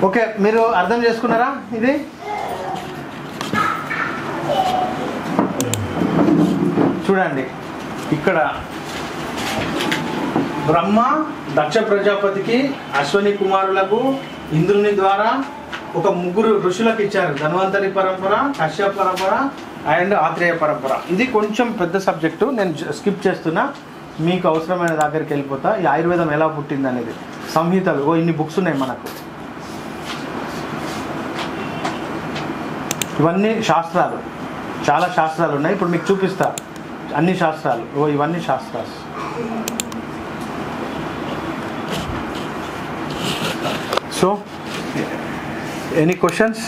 Okay మీరు అర్థం చేసుకున్నారా ఇది చూడండి ఇక్కడ బ్రహ్మ దక్ష ప్రజాపతికి అశ్వని కుమారులకు ఇంద్రుని ద్వారా ఒక ముగ్గురు ఋషులకు ఇచ్చారు ధన్వంతరి పరంపర కశ్యప పరంపర అండ్ ఆత్రేయ పరంపర ఇది కొంచెం పెద్ద సబ్జెక్టు నేను స్కిప్ చేస్తున్నా మీకు అవసరమైన దగ్గరికి వెళ్ళిపోతా ఈ ఆయుర్వేదం ఎలా పుట్టింది అనేది సంహితలు ఓ ఇన్ని బుక్స్ ఉన్నాయి మనకు ఇవన్నీ శాస్త్రాలు చాలా శాస్త్రాలు ఉన్నాయి ఇప్పుడు మీకు చూపిస్తా అన్ని శాస్త్రాలు ఓ ఇవన్నీ శాస్త్రాలు సో ఎనీ క్వశ్చన్స్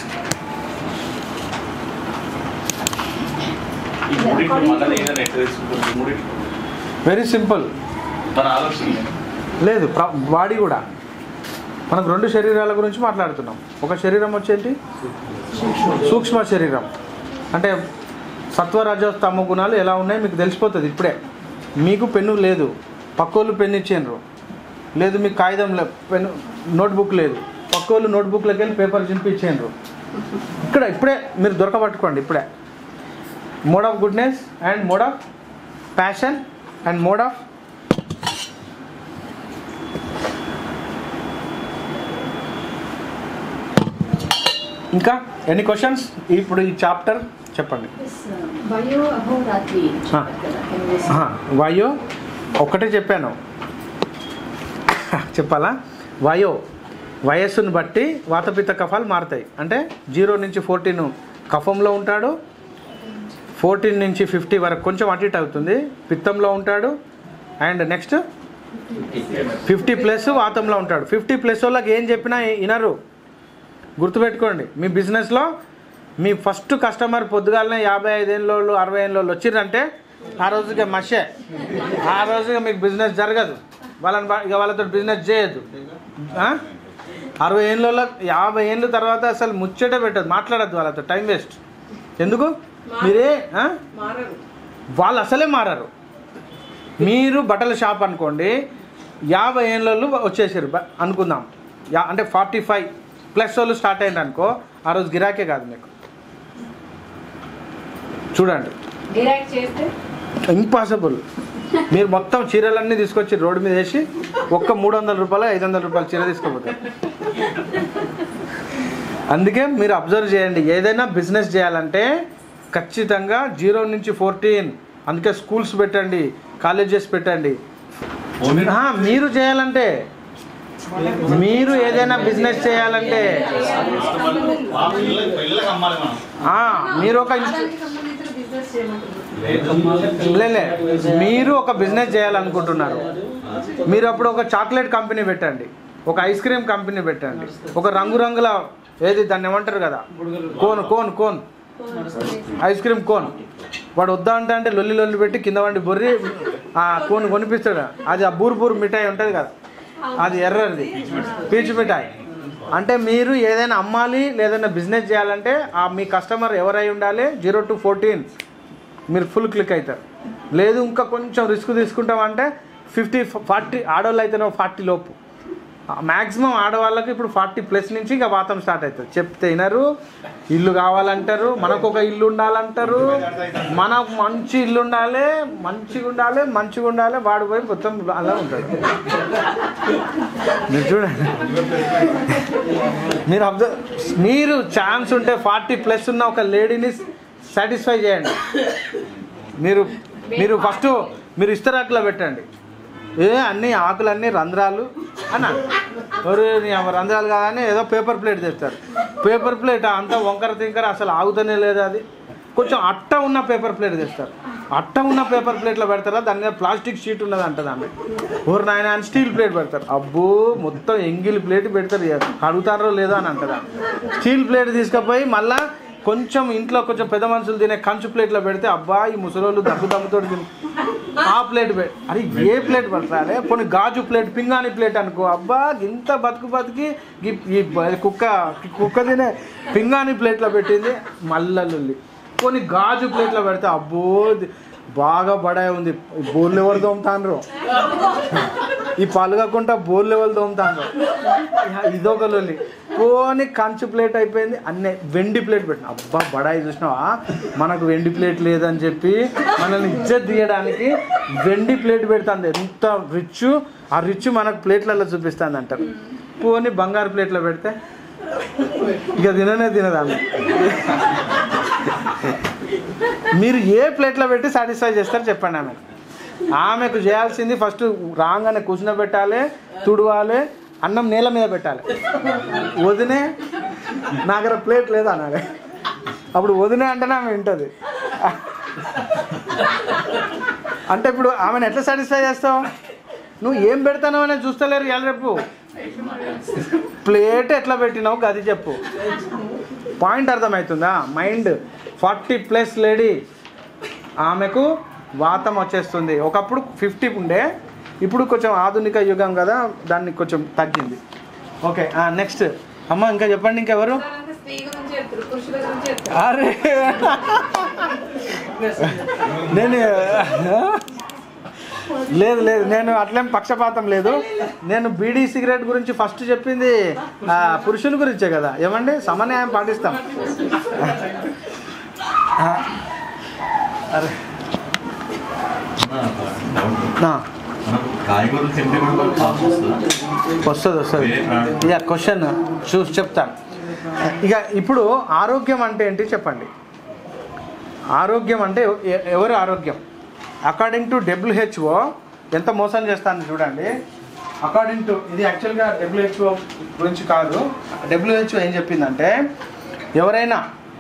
ఈ మూడింటి మళ్ళీ నేను ఎట్లా తీసుకుంటాను ఈ మూడింటి వెరీ సింపుల్ మన ఆలోచన లేదు. లేదు బాడీ కూడా మనకు రెండు శరీరాల గురించి మాట్లాడుతున్నాం ఒక శరీరం వచ్చేంటి సూక్ష్మ శరీరం అంటే సత్వరజ తమ గుణాలు ఎలా ఉన్నాయో మీకు తెలిసిపోతుంది ఇప్పుడే మీకు పెన్ను లేదు పక్కోళ్ళు పెన్ను ఇచ్చిండ్రు లేదు మీకు కాగితం లే పెన్ను నోట్బుక్ లేదు పక్కోళ్ళు నోట్బుక్లోకి వెళ్ళి పేపర్ చింపి ఇచ్చిండ్రు ఇక్కడ ఇప్పుడే మీరు దొరకబట్టుకోండి ఇప్పుడే mode of goodness and mode of passion and mode of ఇంకా ఎన్ని క్వశ్చన్స్ ఇప్పుడు ఈ చాప్టర్ చెప్పండి వయో అహోరాత్రి ఆ. ఆహా, వాయో ఒక్కటే చెప్పాను చెప్పాలా వయో వయస్సును బట్టి వాతపిత్త కఫాలు మారుతాయి అంటే జీరో నుంచి ఫోర్టీన్ కఫంలో ఉంటాడు ఫోర్టీన్ నుంచి ఫిఫ్టీ వరకు కొంచెం అటు ఇటు అవుతుంది పిత్తంలో ఉంటాడు అండ్ నెక్స్ట్ ఫిఫ్టీ ప్లస్ వాతంలో ఉంటాడు ఫిఫ్టీ ప్లస్ వాళ్ళకి ఏం చెప్పినా వినరు గుర్తుపెట్టుకోండి మీ బిజినెస్లో మీ ఫస్ట్ కస్టమర్ పొద్దుగాలనే యాభై ఐదేళ్ళోళ్ళు అరవై ఏళ్ళోళ్ళు వచ్చిర్రంటే ఆ రోజుకి మషే ఆ రోజుగా మీకు బిజినెస్ జరగదు వాళ్ళని బా- ఇక వాళ్ళతో బిజినెస్ చేయొద్దు ఆ? అరవై ఏళ్ళ యాభై ఏళ్ళ తర్వాత అసలు ముచ్చటే పెట్టదు మాట్లాడద్దు వాళ్ళతో టైం వేస్ట్ ఎందుకు మీరే ఆ? మారరు వాళ్ళు అసలే మారారు మీరు బట్టల షాప్ అనుకోండి యాభై ఏళ్ళు వచ్చేసారు బ- అనుకుందాం యా అంటే ఫార్టీ ఫైవ్ ప్లస్ వాళ్ళు స్టార్ట్ అయింది అనుకో ఆ రోజు గిరాకే కాదు మీకు చూడండి డిరాక్ట్ చేస్తే ఇంపాసిబుల్ మీరు మొత్తం చీరలన్నీ తీసుకొచ్చి రోడ్డు మీద వేసి ఒక్క మూడు వందల రూపాయలు ఐదు వందల రూపాయల చీర తీసుకోపోతారు అందుకే మీరు అబ్జర్వ్ చేయండి ఏదైనా బిజినెస్ చేయాలంటే ఖచ్చితంగా జీరో నుంచి ఫోర్టీన్ అందుకే స్కూల్స్ పెట్టండి కాలేజెస్ పెట్టండి ఓన్లీ ఆ, మీరు చేయాలంటే మీరు ఏదైనా బిజినెస్ చేయాలంటే మా పిల్లలకి పిల్లలకి అమ్మాలి మనం ఆ, మీరు ఒక ఇన్స్టి- దానికి సంబంధించిన బిజినెస్ చేయమంటున్నారు లేలే మీరు ఒక బిజినెస్ చేయాలనుకుంటున్నారు మీరు అప్పుడు ఒక చాక్లెట్ కంపెనీ పెట్టండి ఒక ఐస్ క్రీమ్ కంపెనీ పెట్టండి ఒక రంగురంగుల ఏది దాన్ని ఏమంటారు కదా cone cone cone ice cream cone వాడు వద్దా అంటే అంటే లొల్లి లొల్లి పెట్టి కింద వండి బొర్రి ఆ కోన్ కొనిపిస్తాడు అది ఆ బూరు బూరు మిఠాయి ఉంటుంది కదా అది ఎర్రది పీచు మిఠాయి అంటే మీరు ఏదైనా అమ్మాలి లేదైనా బిజినెస్ చేయాలంటే ఆ మీ కస్టమర్ ఎవరై ఉండాలి జీరో టు ఫోర్టీన్ మీరు ఫుల్ క్లిక్ అవుతారు లేదు ఇంకా కొంచెం రిస్క్ తీసుకుంటామంటే ఫిఫ్టీ ఫార్టీ ఆడవాళ్ళు అయితేనే ఫార్టీ లోపు మ్యాక్సిమం ఆడవాళ్ళకి ఇప్పుడు ఫార్టీ ప్లస్ నుంచి ఇంకా వాతం స్టార్ట్ అవుతుంది చెప్తే వినరు ఇల్లు కావాలంటారు మనకు ఒక ఇల్లు ఉండాలంటారు మనకు మంచి ఇల్లు ఉండాలి మంచిగా ఉండాలి మంచిగా ఉండాలి వాడు పోయి మొత్తం అలా ఉంటాడు మీరు చూడండి మీరు అబ్జర్వ్ మీరు ఛాన్స్ ఉంటే ఫార్టీ ప్లస్ ఉన్న ఒక లేడీని సాటిస్ఫై చేయండి మీరు మీరు ఫస్ట్ మీరు ఇస్తరాకులో పెట్టండి ఏ అన్ని ఆకులన్నీ రంధ్రాలు అన్న ఎవరు నీ అమ్మ రంధ్రాలు కాదని ఏదో పేపర్ ప్లేట్ తెస్తారు పేపర్ ప్లేట్ అంతా వంకర తింకర అసలు ఆగుతూనే లేదు అది కొంచెం అట్ట ఉన్న పేపర్ ప్లేట్ తెస్తారు అట్ట ఉన్న పేపర్ ప్లేట్లో పెడతారా దాని మీద ప్లాస్టిక్ షీట్ ఉన్నది అంటది ఆమె ఎవరు నాయన అని స్టీల్ ప్లేట్ పెడతారు అబ్బో మొత్తం ఎంగిల్ ప్లేట్ పెడతారు ఇక అడుగుతారో లేదో అని అంటదా స్టీల్ ప్లేట్ తీసుకుపోయి మళ్ళా కొంచెం ఇంట్లో కొంచెం పెద్ద మనుషులు తినే కంచు ప్లేట్లో పెడితే అబ్బా ఈ ముసలోళ్ళు దగ్గు దమ్ముతోటి తిని ఆ ప్లేట్ పె అరే ఏ ప్లేట్ పడతారే కొన్ని గాజు ప్లేట్ పింగాణి ప్లేట్ అనుకో అబ్బా ఇంత బతుకు బతికి ఈ- ఈ బ- కుక్క కుక్క తినే పింగాణి ప్లేట్లో పెట్టింది మల్లలుల్లి కొన్ని గాజు ప్లేట్లో పెడితే అబ్బో ఇది బాగా బడాయి ఉంది బోర్లు ఎవరు తోముతాండ్రు ఈ పలుగకుండా బోర్ లెవెల్ తోముతాను ఇదొక లొల్లి పోని కంచు ప్లేట్ అయిపోయింది అన్నీ వెండి ప్లేట్ పెట్టిన అబ్బా బడాయి చూసినావా మనకు వెండి ప్లేట్ లేదని చెప్పి మనల్ని ఇజ్జత్ తీయడానికి వెండి ప్లేట్ పెడుతుంది ఎంత రిచ్ ఆ రిచ్ మనకు ప్లేట్లలో చూపిస్తుంది అంటారు పోని బంగారు ప్లేట్లో పెడితే ఇక తిననే తినదాన్ని మీరు ఏ ప్లేట్లో పెట్టి సాటిస్ఫై చేస్తారు చెప్పండి ఆమె ఆమెకు చేయాల్సింది ఫస్ట్ రాగానే కూర్చునబెట్టాలి తుడవాలి అన్నం నేల మీద పెట్టాలి వదినే నా దగ్గర ప్లేట్ లేదా నాదే అప్పుడు వదినే అంటేనే ఆమె వింటుంది అంటే ఇప్పుడు ఆమెను ఎట్లా సాటిస్ఫై చేస్తావు నువ్వు ఏం పెడతానో అనేది చూస్తలేరు ఇవాళ రేపు ప్లేట్ ఎట్లా పెట్టినావు గది చెప్పు పాయింట్ అర్థమవుతుందా మైండ్ ఫార్టీ ప్లస్ లేడీ ఆమెకు వాతం వచ్చేస్తుంది ఒకప్పుడు ఫిఫ్టీ ఉండే ఇప్పుడు కొంచెం ఆధునిక యుగం కదా దాన్ని కొంచెం తగ్గింది ఓకే నెక్స్ట్ అమ్మ ఇంకా చెప్పండి ఇంకెవరు స్త్రీ గురించి చెప్తారు పురుషుల గురించి చెప్తారు అరే నేను లేదు లేదు నేను అట్లేం పక్షపాతం లేదు నేను బీడీ సిగరెట్ గురించి ఫస్ట్ చెప్పింది ఆ, పురుషుల గురించే కదా ఏమండి సమన్యాయం పాటిస్తాం ఆ, అరే నా, మనకు కాయగూరలు తింటే కూడా మనకు కాపు వస్తుందా వస్తుంది వస్తుంది ఇక క్వశ్చన్ చూసి చెప్తాను ఇక ఇప్పుడు ఆరోగ్యం అంటే ఏంటి చెప్పండి ఆరోగ్యం అంటే ఎ- ఎవరి ఆరోగ్యం అకార్డింగ్ టు డబ్ల్యూహెచ్ఓ ఎంత మోసం చేస్తాను చూడండి అకార్డింగ్ టు ఇది యాక్చువల్గా డబ్ల్యూహెచ్ఓ గురించి కాదు డబ్ల్యూహెచ్ఓ ఏం చెప్పిందంటే ఎవరైనా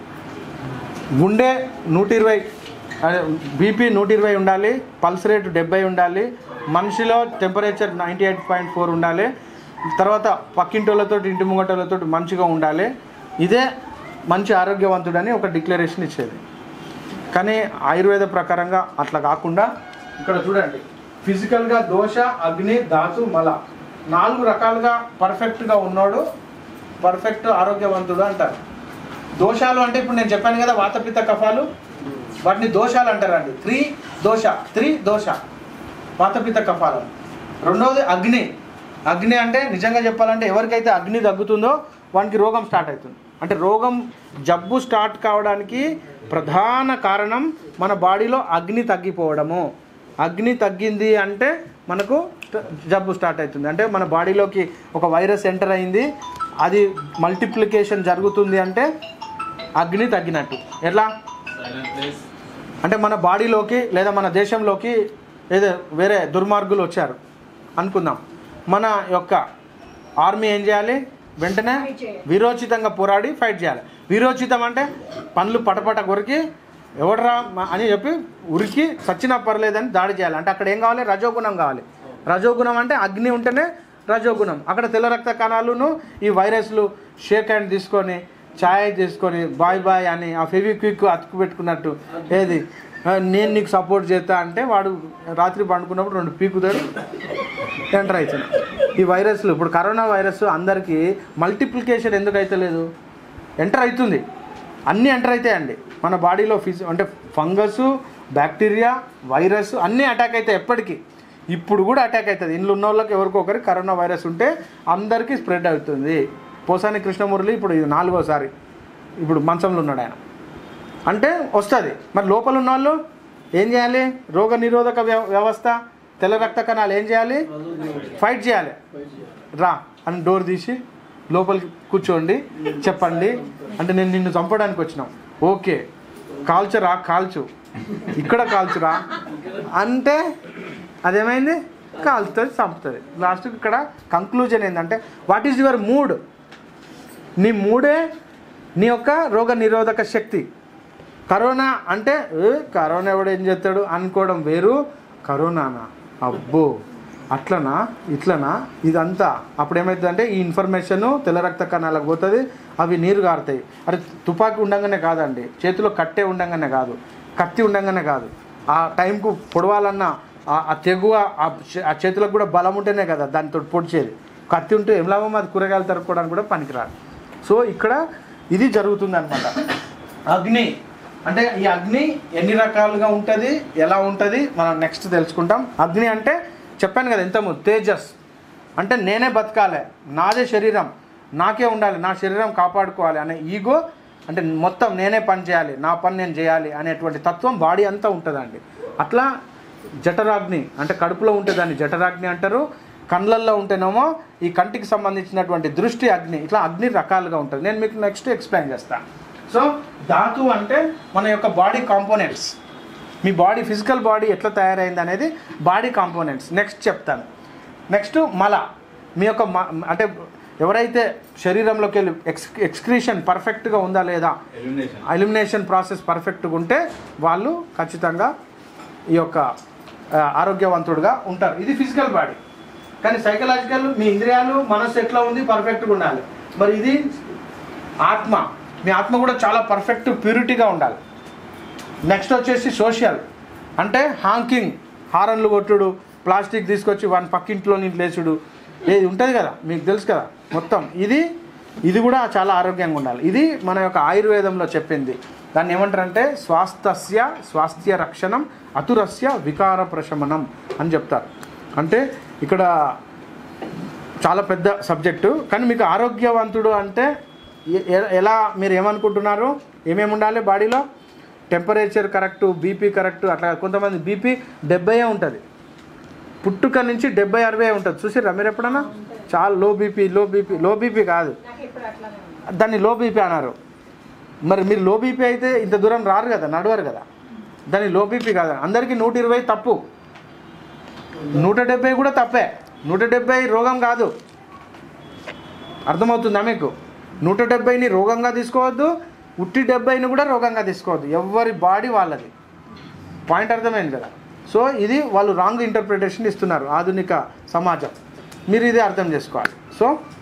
గుండె నూట ఇరవై అదే బీపీ నూట ఇరవై ఉండాలి పల్స్ రేటు డెబ్బై ఉండాలి మనిషిలో temperature ninety eight point four ఉండాలి తర్వాత పక్కింటోళ్ళతో ఇంటి ముంగటోళ్ళతో మంచిగా ఉండాలి ఇదే మంచి ఆరోగ్యవంతుడని ఒక డిక్లరేషన్ ఇచ్చేది కానీ ఆయుర్వేద ప్రకారంగా అట్లా కాకుండా ఇక్కడ చూడండి ఫిజికల్గా దోష అగ్ని ధాతు మల నాలుగు రకాలుగా పర్ఫెక్ట్గా ఉన్నాడు పర్ఫెక్ట్ ఆరోగ్యవంతుడు అంటారు దోషాలు అంటే ఇప్పుడు నేను చెప్పాను కదా వాతపిత్త కఫాలు వాటిని దోషాలు అంటారండి త్రీ దోష త్రీ దోష వాతపిత్త కఫాలు రెండవది అగ్ని అగ్ని అంటే నిజంగా చెప్పాలంటే ఎవరికైతే అగ్ని తగ్గుతుందో వానికి రోగం స్టార్ట్ అవుతుంది అంటే రోగం జబ్బు స్టార్ట్ కావడానికి ప్రధాన కారణం మన బాడీలో అగ్ని తగ్గిపోవడము అగ్ని తగ్గింది అంటే మనకు ట- జబ్బు స్టార్ట్ అవుతుంది అంటే మన బాడీలోకి ఒక వైరస్ ఎంటర్ అయింది అది మల్టిప్లికేషన్ జరుగుతుంది అంటే అగ్ని తగ్గినట్టు ఎట్లా అంటే మన బాడీలోకి లేదా మన దేశంలోకి ఏదో వేరే దుర్మార్గులు వచ్చారు అనుకుందాం మన యొక్క ఆర్మీ ఏం చేయాలి వెంటనే Fight చేయాలి. వీరోచితంగా పోరాడి ఫైట్ చేయాలి వీరోచితం అంటే పనులు పటపట కొరికి ఎవడరా మ- అని చెప్పి ఉరికి సచ్చినా పర్లేదని దాడి చేయాలి అంటే అక్కడ ఏం కావాలి రజోగుణం కావాలి రజోగుణం అంటే అగ్ని ఉంటేనే రజోగుణం అక్కడ తెల్ల రక్త కణాలును ఈ వైరస్లు షేక్ హ్యాండ్ తీసుకొని ఛాయ్ తీసుకొని బాయ్ బాయ్ అని ఆ ఫెవిక్విక్ అతుకు పెట్టుకున్నట్టు ఏది ఆ, నేను నీకు సపోర్ట్ చేస్తా అంటే వాడు రాత్రి పండుకున్నప్పుడు రెండు పీకుతాడు ఎంటర్ అవుతున్నా ఈ వైరస్లు ఇప్పుడు కరోనా వైరస్ అందరికీ మల్టిప్లికేషన్ ఎందుకు అవుతలేదు ఎంటర్ అవుతుంది అన్నీ ఎంటర్ అవుతాయండి మన బాడీలో ఫిజ్ అంటే ఫంగస్ బ్యాక్టీరియా వైరస్ అన్నీ అటాక్ అవుతాయి ఎప్పటికీ ఇప్పుడు కూడా అటాక్ అవుతుంది ఇంట్లో ఉన్న వాళ్ళకి ఎవరికో ఒకరికి కరోనా వైరస్ ఉంటే అందరికీ స్ప్రెడ్ అవుతుంది పోసాని కృష్ణమురళి ఇప్పుడు ఇది నాలుగోసారి ఇప్పుడు మంచంలో ఉన్నాడు ఆయన అంటే వస్తుంది మరి లోపల ఉన్న వాళ్ళు ఏం చేయాలి రోగ నిరోధక వ్య- వ్యవస్థ తెల్ల రక్త కణాలు ఏం చేయాలి ఫైట్ చేయాలి రా అని డోర్ తీసి లోపలికి కూర్చోండి చెప్పండి అంటే నేను నిన్ను చంపడానికి వచ్చినాం ఓకే కాల్చురా కాల్చు ఇక్కడ కాల్చురా అంటే అదేమైంది కాల్చుతుంది చంపుతుంది లాస్ట్కి ఇక్కడ కంక్లూజన్ ఏంటంటే వాట్ ఈజ్ యువర్ మూడ్ నీ మూడే నీ యొక్క రోగ నిరోధక శక్తి కరోనా అంటే "ఏ, కరోనా ఎవడు ఏం చేస్తాడు అనుకోవడం వేరు కరోనానా అబ్బో అట్లనా ఇట్లనా ఇదంతా అప్పుడు ఏమవుతుందంటే ఈ ఇన్ఫర్మేషన్ తెల్ల రక్త కణాలకు పోతుంది అవి నీరు గారుతాయి అరే తుపాకీ ఉండంగానే కాదండి చేతిలో కట్టే ఉండంగానే కాదు కత్తి ఉండంగానే కాదు ఆ టైంకు పొడవాలన్నా ఆ ఆ తెగువ ఆ చే- ఆ చేతులకు కూడా బలం ఉంటేనే కదా దానితో పొడిచేది కత్తి ఉంటే ఏం లాభం అది కూరగాయలు తరుపుకోవడానికి కూడా పనికిరాదు సో ఇక్కడ ఇది జరుగుతుంది అనమాట అగ్ని అంటే ఈ అగ్ని ఎన్ని రకాలుగా ఉంటుంది ఎలా ఉంటుంది మనం నెక్స్ట్ తెలుసుకుంటాం అగ్ని అంటే చెప్పాను కదా ఇంతకుముందు తేజస్ అంటే నేనే బతకాలి నాదే శరీరం నాకే ఉండాలి నా శరీరం కాపాడుకోవాలి అనే ఈగో అంటే మొత్తం నేనే పని చేయాలి నా పని నేను చేయాలి అనేటువంటి తత్వం బాడీ అంతా ఉంటుందండి అట్లా జఠరాగ్ని అంటే కడుపులో ఉంటే దాన్ని జఠరాగ్ని అంటారు కండ్లల్లో ఉంటేనేమో ఈ కంటికి సంబంధించినటువంటి దృష్టి అగ్ని ఇట్లా అగ్ని రకాలుగా ఉంటుంది నేను మీకు నెక్స్ట్ ఎక్స్ప్లెయిన్ చేస్తాను సో ధాతు అంటే మన యొక్క బాడీ కాంపోనెంట్స్ మీ బాడీ ఫిజికల్ బాడీ ఎట్లా తయారైంది అనేది బాడీ కాంపోనెంట్స్ నెక్స్ట్ చెప్తాను నెక్స్ట్ మల మీ యొక్క మ- అంటే ఎవరైతే శరీరంలోకి వెళ్ళి ఎక్స్ ఎక్స్క్రీషన్ పర్ఫెక్ట్గా ఉందా లేదా ఎలిమినేషన్ ఎలిమినేషన్ ప్రాసెస్ పర్ఫెక్ట్గా ఉంటే వాళ్ళు ఖచ్చితంగా ఈ యొక్క ఆ, ఆరోగ్యవంతుడుగా ఉంటారు ఇది ఫిజికల్ బాడీ కానీ సైకలాజికల్ మీ ఇంద్రియాలు మనసు ఎట్లా ఉంది పర్ఫెక్ట్గా ఉండాలి మరి ఇది ఆత్మ మీ ఆత్మ కూడా చాలా పర్ఫెక్ట్ ప్యూరిటీగా ఉండాలి నెక్స్ట్ వచ్చేసి సోషల్ అంటే హాంకింగ్ హారన్లు కొట్టుడు ప్లాస్టిక్ తీసుకొచ్చి వాని పక్కింట్లో నుంచి లేచుడు ఏది ఉంటుంది కదా మీకు తెలుసు కదా మొత్తం ఇది ఇది కూడా చాలా ఆరోగ్యంగా ఉండాలి ఇది మన యొక్క ఆయుర్వేదంలో చెప్పింది దాన్ని ఏమంటారంటే స్వాస్థ్య స్వాస్థ్య రక్షణం అతురస్య వికార ప్రశమనం అని చెప్తారు అంటే ఇక్కడ చాలా పెద్ద సబ్జెక్టు కానీ మీకు ఆరోగ్యవంతుడు అంటే ఎ- ఎ- ఎలా మీరు ఏమనుకుంటున్నారు ఏమేమి ఉండాలి బాడీలో టెంపరేచర్ కరెక్ట్ బీపీ కరెక్ట్ అట్లా కొంతమంది బీపీ డెబ్బై ఉంటుంది పుట్టుక నుంచి డెబ్బై అరవై ఉంటుంది చూసిర్రా మీరు ఎప్పుడన్నా చాలా low BP low BP low BP కాదు నాకు ఇప్పుడు అట్లానే ఉంది దాన్ని లో బీపీ అన్నారు మరి మీరు లో బీపీ అయితే ఇంత దూరం రారు కదా నడవరు కదా దాన్ని లో బీపీ కాదు అందరికీ నూట ఇరవై తప్పు నూట డెబ్బై కూడా తప్పే నూట డెబ్బై రోగం కాదు అర్థమవుతుందా మీకు నూట డెబ్బైని రోగంగా తీసుకోవద్దు ఉట్టి డెబ్బైని కూడా రోగంగా తీసుకోవద్దు ఎవరి బాడీ వాళ్ళది పాయింట్ అర్థమైంది కదా సో ఇది వాళ్ళు రాంగ్ ఇంటర్ప్రిటేషన్ ఇస్తున్నారు ఆధునిక సమాజం మీరు ఇది అర్థం చేసుకోవాలి సో